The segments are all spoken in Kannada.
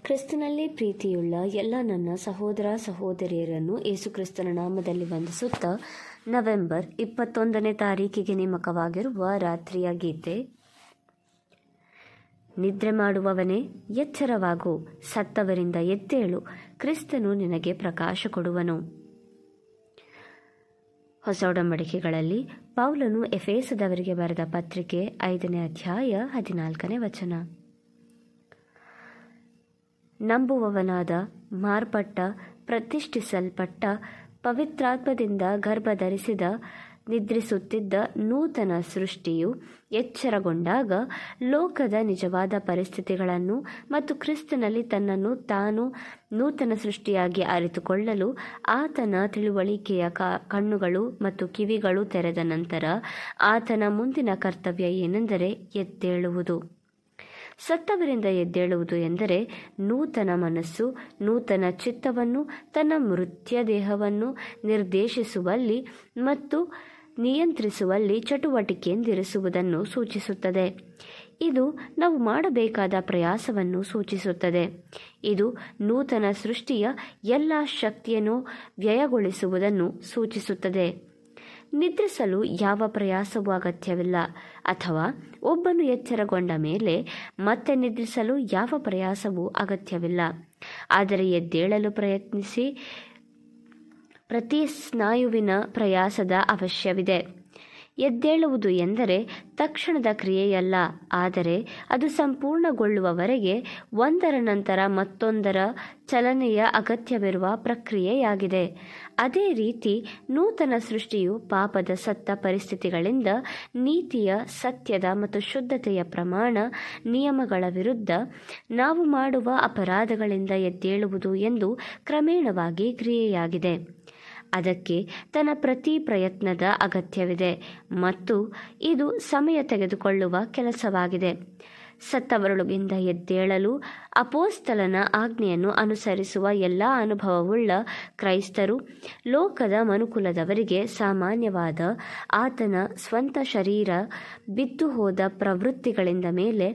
ಕ್ರಿಸ್ತನಲ್ಲಿ ಪ್ರೀತಿಯುಳ್ಳ ಎಲ್ಲ ನನ್ನ ಸಹೋದರ ಸಹೋದರಿಯರನ್ನು ಯೇಸುಕ್ರಿಸ್ತನ ನಾಮದಲ್ಲಿ ವಂದಿಸುತ್ತಾ ನವೆಂಬರ್ ಇಪ್ಪತ್ತೊಂದನೇ ತಾರೀಕಿಗೆ ನೇಮಕವಾಗಿರುವ ರಾತ್ರಿಯ ಗೀತೆ ನಿದ್ರೆ ಮಾಡುವವನೇ ಎಚ್ಚರವಾಗು ಸತ್ತವರಿಂದ ಎದ್ದೇಳು ಕ್ರಿಸ್ತನು ನಿನಗೆ ಪ್ರಕಾಶ ಕೊಡುವನು ಹೊಸ ಒಡಂಬಡಿಕೆಗಳಲ್ಲಿ ಪೌಲನು ಎಫೇಸದವರಿಗೆ ಬರೆದ ಪತ್ರಿಕೆ ಐದನೇ ಅಧ್ಯಾಯ ಹದಿನಾಲ್ಕನೇ ವಚನ ನಂಬುವವನಾದ ಮಾರ್ಪಟ್ಟ ಪ್ರತಿಷ್ಠಿಸಲ್ಪಟ್ಟ ಪವಿತ್ರಾತ್ಮದಿಂದ ಗರ್ಭ ಧರಿಸಿದ ನಿದ್ರಿಸುತ್ತಿದ್ದ ನೂತನ ಸೃಷ್ಟಿಯು ಎಚ್ಚರಗೊಂಡಾಗ ಲೋಕದ ನಿಜವಾದ ಪರಿಸ್ಥಿತಿಗಳನ್ನು ಮತ್ತು ಕ್ರಿಸ್ತನಲ್ಲಿ ತನ್ನನ್ನು ತಾನು ನೂತನ ಸೃಷ್ಟಿಯಾಗಿ ಅರಿತುಕೊಳ್ಳಲು ಆತನ ತಿಳುವಳಿಕೆಯ ಕಣ್ಣುಗಳು ಮತ್ತು ಕಿವಿಗಳು ತೆರೆದ ನಂತರ ಆತನ ಮುಂದಿನ ಕರ್ತವ್ಯ ಏನೆಂದರೆ ಎದ್ದೇಳುವುದು ಸತ್ತವರಿಂದ ಎದ್ದೇಳುವುದು ಎಂದರೆ ನೂತನ ಮನಸ್ಸು ನೂತನ ಚಿತ್ತವನ್ನು ತನ್ನ ಮೃತ್ಯ ದೇಹವನ್ನು ನಿರ್ದೇಶಿಸುವಲ್ಲಿ ಮತ್ತು ನಿಯಂತ್ರಿಸುವಲ್ಲಿ ಚಟುವಟಿಕೆಯಿಂದಿರಿಸುವುದನ್ನು ಸೂಚಿಸುತ್ತದೆ ಇದು ನಾವು ಮಾಡಬೇಕಾದ ಪ್ರಯಾಸವನ್ನು ಸೂಚಿಸುತ್ತದೆ ಇದು ನೂತನ ಸೃಷ್ಟಿಯ ಎಲ್ಲ ಶಕ್ತಿಯನ್ನು ವ್ಯಯಗೊಳಿಸುವುದನ್ನು ಸೂಚಿಸುತ್ತದೆ ನಿದ್ರಿಸಲು ಯಾವ ಪ್ರಯಾಸವೂ ಅಗತ್ಯವಿಲ್ಲ ಅಥವಾ ಒಬ್ಬನು ಎಚ್ಚರಗೊಂಡ ಮೇಲೆ ಮತ್ತೆ ನಿದ್ರಿಸಲು ಯಾವ ಪ್ರಯಾಸವೂ ಅಗತ್ಯವಿಲ್ಲ ಆದರೆ ಎದ್ದೇಳಲು ಪ್ರಯತ್ನಿಸಿ ಪ್ರತಿ ಸ್ನಾಯುವಿನ ಪ್ರಯಾಸದ ಅವಶ್ಯವಿದೆ ಎದ್ದೇಳುವುದು ಎಂದರೆ ತಕ್ಷಣದ ಕ್ರಿಯೆಯಲ್ಲ ಆದರೆ ಅದು ಸಂಪೂರ್ಣಗೊಳ್ಳುವವರೆಗೆ ಒಂದರ ನಂತರ ಮತ್ತೊಂದರ ಚಲನೆಯ ಅಗತ್ಯವಿರುವ ಪ್ರಕ್ರಿಯೆಯಾಗಿದೆ ಅದೇ ರೀತಿ ನೂತನ ಸೃಷ್ಟಿಯು ಪಾಪದ ಸತ್ತ ಪರಿಸ್ಥಿತಿಗಳಿಂದ ನೀತಿಯ ಸತ್ಯದ ಮತ್ತು ಶುದ್ಧತೆಯ ಪ್ರಮಾಣ ನಿಯಮಗಳ ವಿರುದ್ಧ ನಾವು ಮಾಡುವ ಅಪರಾಧಗಳಿಂದ ಎದ್ದೇಳುವುದು ಎಂದು ಕ್ರಮೇಣವಾಗಿ ಕ್ರಿಯೆಯಾಗಿದೆ ಅದಕ್ಕೆ ತನ್ನ ಪ್ರತಿ ಪ್ರಯತ್ನದ ಅಗತ್ಯವಿದೆ ಮತ್ತು ಇದು ಸಮಯ ತೆಗೆದುಕೊಳ್ಳುವ ಕೆಲಸವಾಗಿದೆ ಸತ್ತವರೊಳಗಿಂದ ಎದ್ದೇಳಲು ಅಪೋಸ್ತಲನ ಆಜ್ಞೆಯನ್ನು ಅನುಸರಿಸುವ ಎಲ್ಲ ಅನುಭವವುಳ್ಳ ಕ್ರೈಸ್ತರು ಲೋಕದ ಮನುಕುಲದವರಿಗೆ ಸಾಮಾನ್ಯವಾದ ಆತನ ಸ್ವಂತ ಶರೀರ ಬಿದ್ದು ಹೋದ ಪ್ರವೃತ್ತಿಗಳಿಂದ ಮೇಲೆ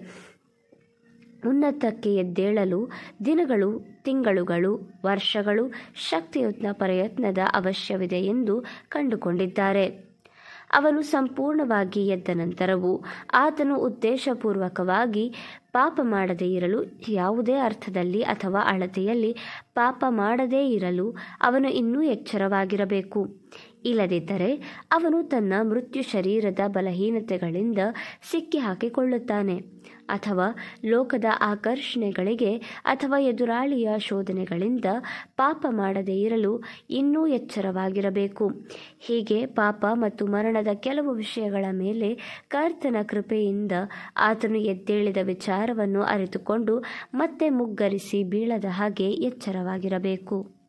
ಉನ್ನತಕ್ಕೆ ಎದ್ದೇಳಲು ದಿನಗಳು ತಿಂಗಳುಗಳು ವರ್ಷಗಳು ಶಕ್ತಿಯುತ ಪ್ರಯತ್ನದ ಅವಶ್ಯವಿದೆ ಎಂದು ಕಂಡುಕೊಂಡಿದ್ದಾರೆ ಅವನು ಸಂಪೂರ್ಣವಾಗಿ ಎದ್ದ ನಂತರವೂ ಆತನು ಉದ್ದೇಶಪೂರ್ವಕವಾಗಿ ಪಾಪ ಮಾಡದೇ ಇರಲು ಯಾವುದೇ ಅರ್ಥದಲ್ಲಿ ಅಥವಾ ಅಳತೆಯಲ್ಲಿ ಪಾಪ ಮಾಡದೇ ಇರಲು ಅವನು ಇನ್ನೂ ಎಚ್ಚರವಾಗಿರಬೇಕು ಇಲ್ಲದಿದ್ದರೆ ಅವನು ತನ್ನ ಮೃತ್ಯು ಶರೀರದ ಬಲಹೀನತೆಗಳಿಂದ ಸಿಕ್ಕಿ ಹಾಕಿಕೊಳ್ಳುತ್ತಾನೆ ಅಥವಾ ಲೋಕದ ಆಕರ್ಷಣೆಗಳಿಗೆ ಅಥವಾ ಎದುರಾಳಿಯ ಶೋಧನೆಗಳಿಂದ ಪಾಪ ಮಾಡದೇ ಇರಲು ಇನ್ನೂ ಎಚ್ಚರವಾಗಿರಬೇಕು ಹೀಗೆ ಪಾಪ ಮತ್ತು ಮರಣದ ಕೆಲವು ವಿಷಯಗಳ ಮೇಲೆ ಕರ್ತನ ಕೃಪೆಯಿಂದ ಆತನು ಎದ್ದೇಳಿದ ವಿಚಾರವನ್ನು ಅರಿತುಕೊಂಡು ಮತ್ತೆ ಮುಗ್ಗರಿಸಿ ಬೀಳದ ಹಾಗೆ ಎಚ್ಚರವಾಗಿರಬೇಕು